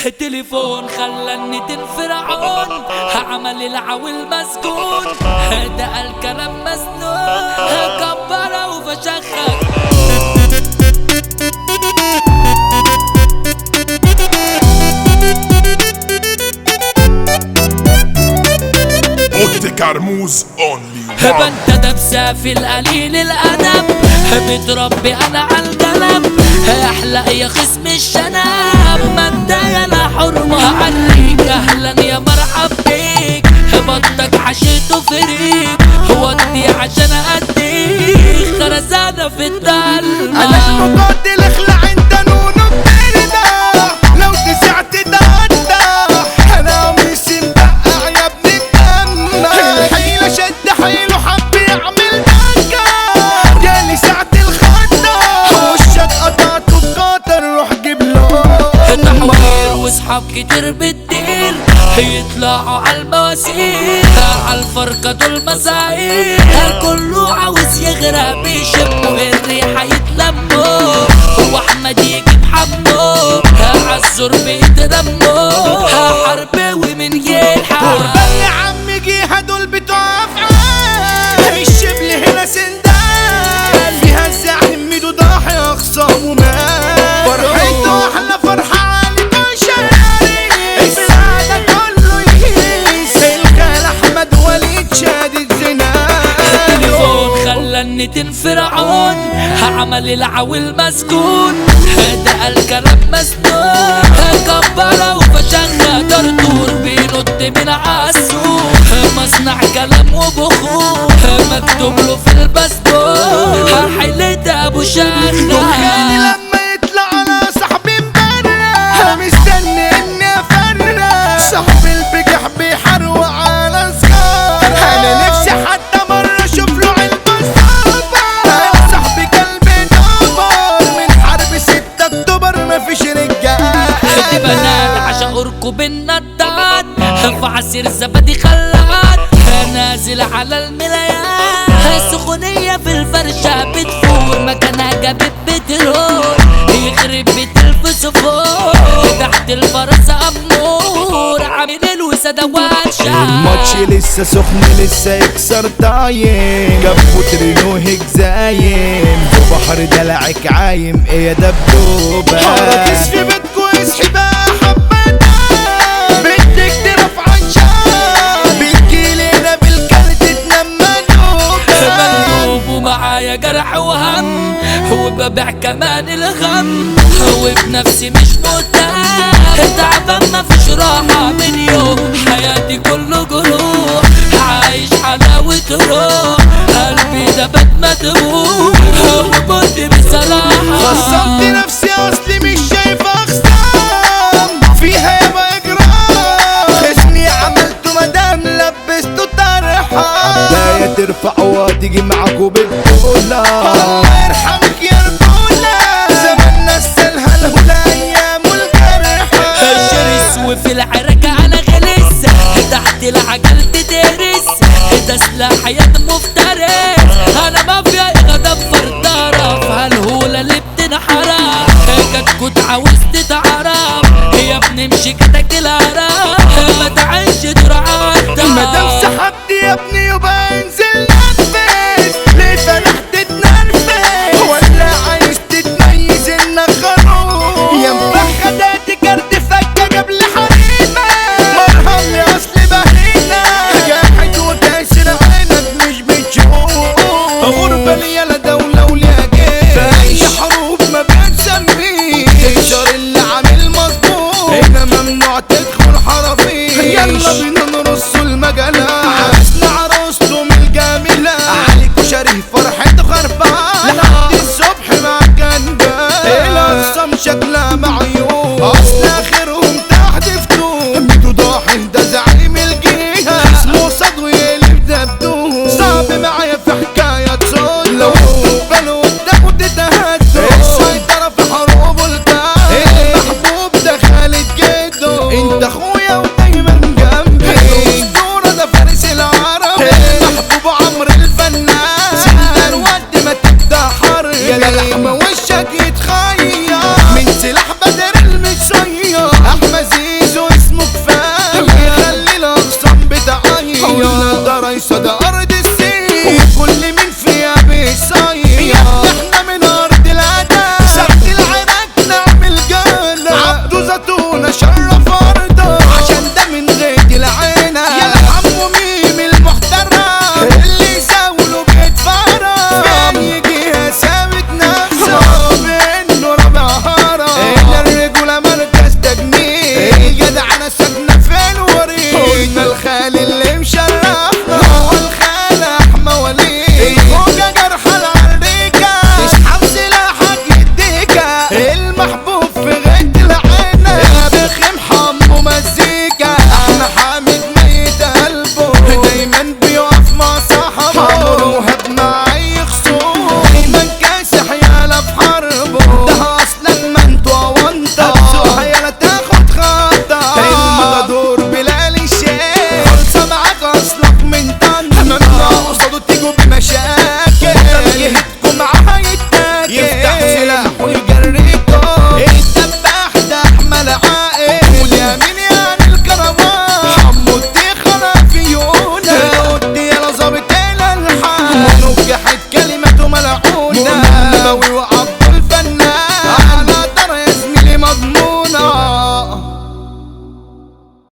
تليفون خلاني فرعون عمل العويل مسجون ده الكلام مسنون كبره وفشخك اوتي كرموز اونلي هبا انت دبسة في القليل الأدب بتربي أنا عالقلم احلق يا خصم الشنب ما انت يا لا حرمة عليك أهلا يا مرحب بيك بطك عشيته فريق ودي عشان أديك خرزانة في انا الضلمة المقاتل اخلع انت نونو بترضى لو تسعت تقطع انا مش مبقع يا ابن الجنة الحيلة شد حيله حب يعمل دكة جالي ساعة الخطة وشك قطعته بقطر روح جيب له تحوير واصحاب كتير بالديل يطلعوا على المواسير على الفرقة دول مساعير كله عاوز يغرق بيشموا الريحة يتلموا واحمد يجيب حمو عالزور بيتدموا حربوي من يلحق قربان يا عم جيها دول بتوع افعال الشبل هنا سندال فيها الزعيم ميدو ضاحي اخصام ومال فرحته احلى فرحة عليك وشاري السعادة كله يقيس الخال احمد وليد شادد التليفون زناد خلاني تنفرعون عمل العويل مسكون ده الكلام مسنون كبره وفشخ دردور بينط من عالسوق مصنع كلام وبخور مكتوب له في الباسبور حيلة ابو دخاني شغال لما يطلع على صاحبي مبرة مستني اني افرق صاحب البجح بيحروق على صغار انا نفسي حتى مرة اشوف له علبة صعبة انا صاحبي قلبي دمر من حرب ستة اكتوبر مفيش رجال خدي بنات عشان اركب النطات في عصير زبادي خلات نازل على الملايات سخونية في الفرشة بتفور مكانها جابت بترول يخرب بيت الفسفور تحت الفرس أمور عامل الوسادة الماتش واتشات لسه سخن لسه يكسر طايم جابوا ترينو هيك زايم في بحر دلعك عايم ايه يا دبدوبة حركس في بيتكو اصحي بقى حبتها بدك ترفع عشان بتجيلنا بالكارت تنام مندوبة مندوب ومعايا جرح وهم وببيع كمان الغم وبنفسي مش متهم تعبان مفيش راحة من يوم حياتي كله جروح عايش حلاوة روح قلبي ده بات مدبوح وموت بصراحة خصمت نفسي اصلي مش شايف اخصام فيها يا اجرام خصمي عملته مدام لبسته طرحه عباية ترفع وتيجي معاكوا بالدولة الله يرحمك يا رجولة زماننا السلهى الهدى ايام الجرحى الشرس وفي العركة انا غلس تحت العجل تدرس ده سلاح يد مفترس انا مافيا غضب فرطرف هالهولة اللي بتنحرف كنت عاوز تتعرف يا ابني امشي كتك الهرب ما تعيش ترعى مادام سحبت يا ابني يبقى انزل نفس ليه فرحت تتنرفز ولا عايز تتميز انك خروف يا مفخدات كارت فكه قبل حريمه مرهم يا اصل بهينه جاحد وكاسر عينك مش بتشوف غربه ليا لا دوله ولا جيش في اي حروب ما بتسميش تكسر اللي عامل مظبوط هنا ممنوع تدخل حرفيش يلا بينا نرص المجلة عرسنا عروسته من الجميلة عليك وشريف فرحته خربان لحد الصبح مع الجنبان الأقسام شكلها معيوب أصل آخرهم تحت فتون ميدو ضاحي ده زعيم الجيهة اسمه صدوي اللي بدبدوه صعب معايا في حكاية صوت لو باله قدامه تتهدوا السيطرة في حروب الكار المحبوب ده خالد جدو انت اخويا ودايما جنبي الاسطورة ده فارس العرب المحبوب عمرو الفنان سندان ود ما تبدا حرب يا لحمة وشك يتخير من سلاح بدر المتصير احمد زين خطونا شر